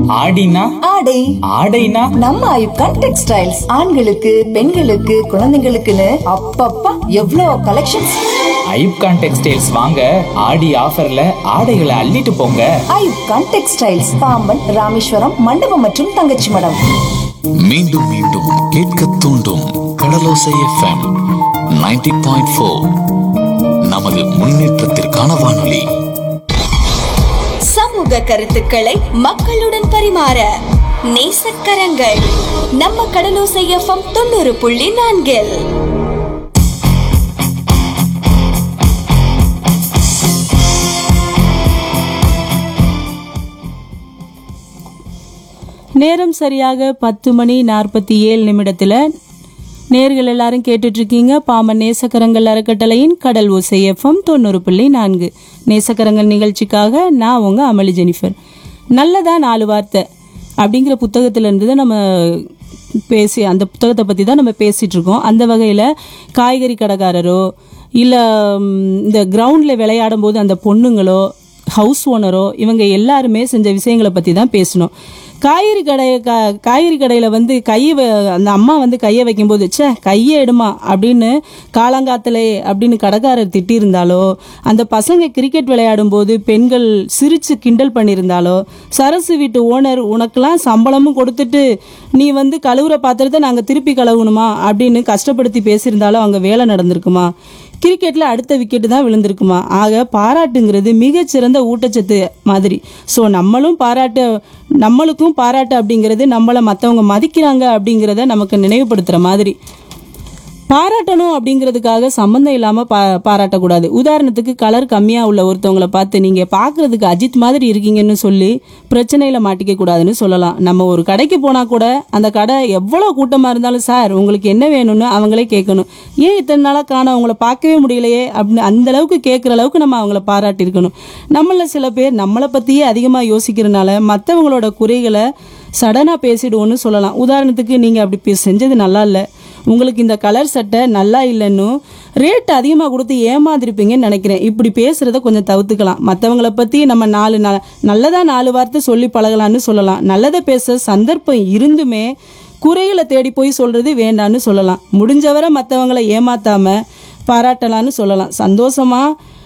ஆடினா ஆடை ஆடைனா நம்ம ஐப்கான் டெக்ஸ்டைல்ஸ் ஆண்களுக்கு பெண்களுக்கு குழந்தைங்களுக்குன்னு அப்பப்பா எவ்வளோ கலெக்ஷன்ஸ் ஐப்கான் டெக்ஸ்டைல்ஸ் வாங்க ஆடி ஆஃபர்ல ஆடைகளை அள்ளிட்டு போங்க ஐப்கான் டெக்ஸ்டைல்ஸ் பாம்பன் ராமேஸ்வரம் மண்டபம் மற்றும் தங்கச்சி மடம் மீண்டும் மீண்டும் கேட்க தூண்டும் கடலோசை எஃப்எம் 90.4 பாயிண்ட் ஃபோர் நமது முன்னேற்றத்திற்கான வானொலி சமூக கருத்துக்களை மக்களுடன் பரிமாற நேசக்கரங்கள் நம்ம கடலோசை எஃப்எம் தொண்ணூறு புள்ளி நான்கில் நேரம் சரியாக பத்து மணி நாற்பத்தி ஏழு நிமிடத்துல நேர்கள் எல்லாரும் கேட்டுட்டு இருக்கீங்க பாமன் நேசக்கரங்கள் அறக்கட்டளையின் கடல் ஓசை எஃப்எம் தொண்ணூறு புள்ளி நான்கு நேசக்கரங்கள் நிகழ்ச்சிக்காக நான் உங்க அமளி ஜெனிஃபர் நல்லதா நாலு வார்த்தை அப்படிங்கிற புத்தகத்துல இருந்து தான் நம்ம பேசி அந்த புத்தகத்தை பற்றி தான் நம்ம பேசிட்டு இருக்கோம் அந்த வகையில் காய்கறி கடைக்காரரோ இல்லை இந்த கிரவுண்டில் விளையாடும் போது அந்த பொண்ணுங்களோ ஹவுஸ் ஓனரோ இவங்க எல்லாருமே செஞ்ச விஷயங்களை பற்றி தான் பேசணும் காய்கறி கடை கா காய்கறி கடையில் வந்து கையை வ- அந்த அம்மா வந்து கையை வைக்கும்போது ச்சே கையை எடுமா அப்படின்னு காலங்காத்தலே அப்படின்னு கடைக்காரர் திட்டியிருந்தாலோ அந்த பசங்க கிரிக்கெட் விளையாடும் போது பெண்கள் சிரிச்சு கிண்டல் பண்ணியிருந்தாலோ சரசு வீட்டு ஓனர் உனக்கெல்லாம் சம்பளமும் கொடுத்துட்டு நீ வந்து கழுவுற பாத்திரத்தை நாங்கள் திருப்பி கழுவணுமா அப்படின்னு கஷ்டப்படுத்தி பேசியிருந்தாலும் அங்கே வேலை நடந்திருக்குமா கிரிக்கெட்ல அடுத்த விக்கெட்டு தான் விழுந்திருக்குமா ஆக பாராட்டுங்கிறது மிகச்சிறந்த ஊட்டச்சத்து மாதிரி ஸோ நம்மளும் பாராட்டு நம்மளுக்கும் பாராட்டு அப்படிங்கிறது நம்மளை மற்றவங்க மதிக்கிறாங்க அப்படிங்கிறத நமக்கு நினைவுபடுத்துகிற மாதிரி பாராட்டணும் அப்படிங்கிறதுக்காக சம்மந்தம் இல்லாமல் பா பாராட்டக்கூடாது உதாரணத்துக்கு கலர் கம்மியாக உள்ள ஒருத்தவங்கள பார்த்து நீங்கள் பார்க்குறதுக்கு அஜித் மாதிரி இருக்கீங்கன்னு சொல்லி பிரச்சனையில் மாட்டிக்க கூடாதுன்னு சொல்லலாம் நம்ம ஒரு கடைக்கு போனால் கூட அந்த கடை எவ்வளோ கூட்டமாக இருந்தாலும் சார் உங்களுக்கு என்ன வேணும்னு அவங்களே கேட்கணும் ஏன் இத்தனை நாளாக காணோம் அவங்கள பார்க்கவே முடியலையே அப்படின்னு அந்த அளவுக்கு கேட்குற அளவுக்கு நம்ம அவங்கள பாராட்டியிருக்கணும் நம்மள சில பேர் நம்மளை பற்றியே அதிகமாக யோசிக்கிறனால மற்றவங்களோட குறைகளை சடனாக பேசிடுவோன்னு சொல்லலாம் உதாரணத்துக்கு நீங்கள் அப்படி பே- செஞ்சது நல்லா இல்லை உங்களுக்கு இந்த கலர் சட்டை நல்லா இல்லைன்னு ரேட் அதிகமாக கொடுத்து ஏமாந்திருப்பீங்கன்னு நினைக்கிறேன் இப்படி பேசுறத கொஞ்சம் தவிர்த்துக்கலாம் மற்றவங்கள பற்றி நம்ம நாலு ந நல்லதா நாலு வார்த்தை சொல்லி பழகலான்னு சொல்லலாம் நல்லதை பேச சந்தர்ப்பம் இருந்துமே குறைகளை தேடி போய் சொல்றது வேண்டான்னு சொல்லலாம் முடிஞ்சவரை மற்றவங்களை ஏமாத்தாம பாராட்டலான்னு சொல்லலாம் சந்தோஷமா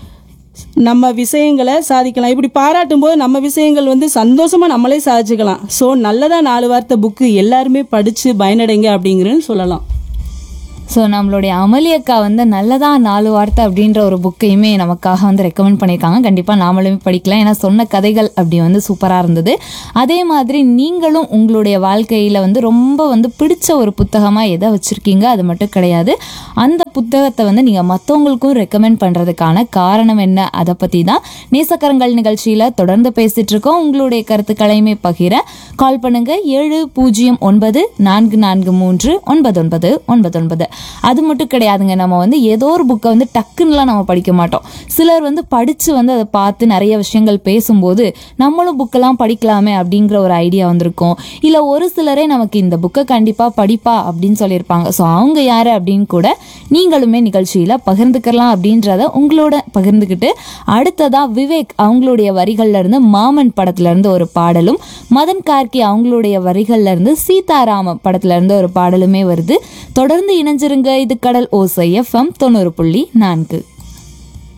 நம்ம விஷயங்களை சாதிக்கலாம் இப்படி பாராட்டும் போது நம்ம விஷயங்கள் வந்து சந்தோஷமா நம்மளே சாதிச்சுக்கலாம் ஸோ நல்லதா நாலு வார்த்தை புக்கு எல்லாருமே படிச்சு பயனடைங்க அப்படிங்கிறது சொல்லலாம் ஸோ நம்மளுடைய அமளி அக்கா வந்து நல்லதா நாலு வார்த்தை அப்படின்ற ஒரு புக்கையுமே நமக்காக வந்து ரெக்கமெண்ட் பண்ணியிருக்காங்க கண்டிப்பாக நாமளுமே படிக்கலாம் ஏன்னா சொன்ன கதைகள் அப்படி வந்து சூப்பராக இருந்தது அதே மாதிரி நீங்களும் உங்களுடைய வாழ்க்கையில் வந்து ரொம்ப வந்து பிடிச்ச ஒரு புத்தகமாக எதை வச்சுருக்கீங்க அது மட்டும் கிடையாது அந்த புத்தகத்தை வந்து நீங்கள் மற்றவங்களுக்கும் ரெக்கமெண்ட் பண்ணுறதுக்கான காரணம் என்ன அதை பற்றி தான் நேசக்கரங்கள் நிகழ்ச்சியில் தொடர்ந்து பேசிட்டு இருக்கோம் உங்களுடைய கருத்துக்களையுமே பகிர கால் பண்ணுங்க ஏழு பூஜ்ஜியம் ஒன்பது நான்கு நான்கு மூன்று ஒன்பது ஒன்பது ஒன்பது ஒன்பது அது மட்டும் கிடையாதுங்க நம்ம வந்து ஏதோ ஒரு புக்கை வந்து டக்குன்னுலாம் நம்ம படிக்க மாட்டோம் சிலர் வந்து படித்து வந்து அதை பார்த்து நிறைய விஷயங்கள் பேசும்போது நம்மளும் புக்கெல்லாம் படிக்கலாமே அப்படிங்கிற ஒரு ஐடியா வந்திருக்கும் இல்லை ஒரு சிலரே நமக்கு இந்த புக்கை கண்டிப்பாக படிப்பா அப்படின்னு சொல்லியிருப்பாங்க ஸோ அவங்க யார் அப்படின்னு கூட நீங்களுமே நிகழ்ச்சியில் பகிர்ந்துக்கலாம் அப்படின்றத உங்களோட பகிர்ந்துக்கிட்டு அடுத்ததா விவேக் அவங்களுடைய வரிகள்ல இருந்து மாமன் படத்துல இருந்து ஒரு பாடலும் மதன் கார்கி அவங்களுடைய வரிகள்ல இருந்து சீதாராம படத்துல இருந்து ஒரு பாடலுமே வருது தொடர்ந்து இணைஞ்சிருங்க இது கடல் ஓசை எஃப்எம் தொண்ணூறு புள்ளி நான்கு